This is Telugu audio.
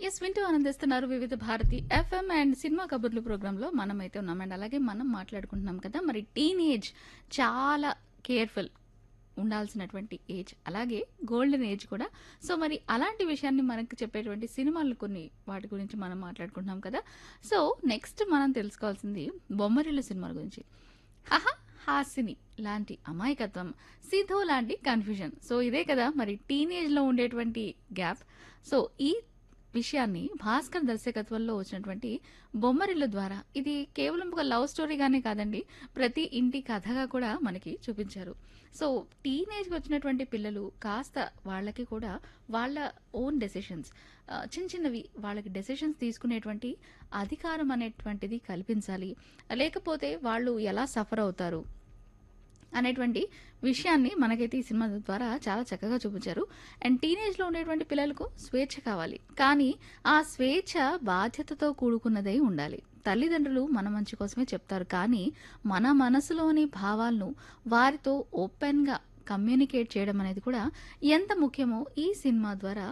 ఎస్ వింటూ ఆనందిస్తున్నారు వివిధ భారతి ఎఫ్ఎం అండ్ సినిమా కబుర్లు ప్రోగ్రాంలో మనం అయితే ఉన్నాం అండ్ అలాగే మనం మాట్లాడుకుంటున్నాం కదా మరి టీనేజ్ చాలా కేర్ఫుల్ ఉండాల్సినటువంటి ఏజ్ అలాగే గోల్డెన్ ఏజ్ కూడా సో మరి అలాంటి విషయాన్ని మనకు చెప్పేటువంటి సినిమాలు కొన్ని వాటి గురించి మనం మాట్లాడుకుంటున్నాం కదా సో నెక్స్ట్ మనం తెలుసుకోవాల్సింది బొమ్మరిల్లు సినిమాల గురించి హహ హాసిని లాంటి అమాయకత్వం సిధు లాంటి కన్ఫ్యూజన్ సో ఇదే కదా మరి టీనేజ్లో ఉండేటువంటి గ్యాప్ సో ఈ విషయాన్ని భాస్కర్ దర్శకత్వంలో వచ్చినటువంటి బొమ్మరిల్లు ద్వారా ఇది కేవలం ఒక లవ్ స్టోరీగానే కాదండి ప్రతి ఇంటి కథగా కూడా మనకి చూపించారు సో టీనేజ్కి వచ్చినటువంటి పిల్లలు కాస్త వాళ్ళకి కూడా వాళ్ళ ఓన్ డెసిషన్స్ చిన్న చిన్నవి వాళ్ళకి డెసిషన్స్ తీసుకునేటువంటి అధికారం అనేటువంటిది కల్పించాలి లేకపోతే వాళ్ళు ఎలా సఫర్ అవుతారు అనేటువంటి విషయాన్ని మనకైతే ఈ సినిమా ద్వారా చాలా చక్కగా చూపించారు అండ్ టీనేజ్లో ఉండేటువంటి పిల్లలకు స్వేచ్ఛ కావాలి కానీ ఆ స్వేచ్ఛ బాధ్యతతో కూడుకున్నదై ఉండాలి తల్లిదండ్రులు మన మంచి కోసమే చెప్తారు కానీ మన మనసులోని భావాలను వారితో ఓపెన్గా కమ్యూనికేట్ చేయడం అనేది కూడా ఎంత ముఖ్యమో ఈ సినిమా ద్వారా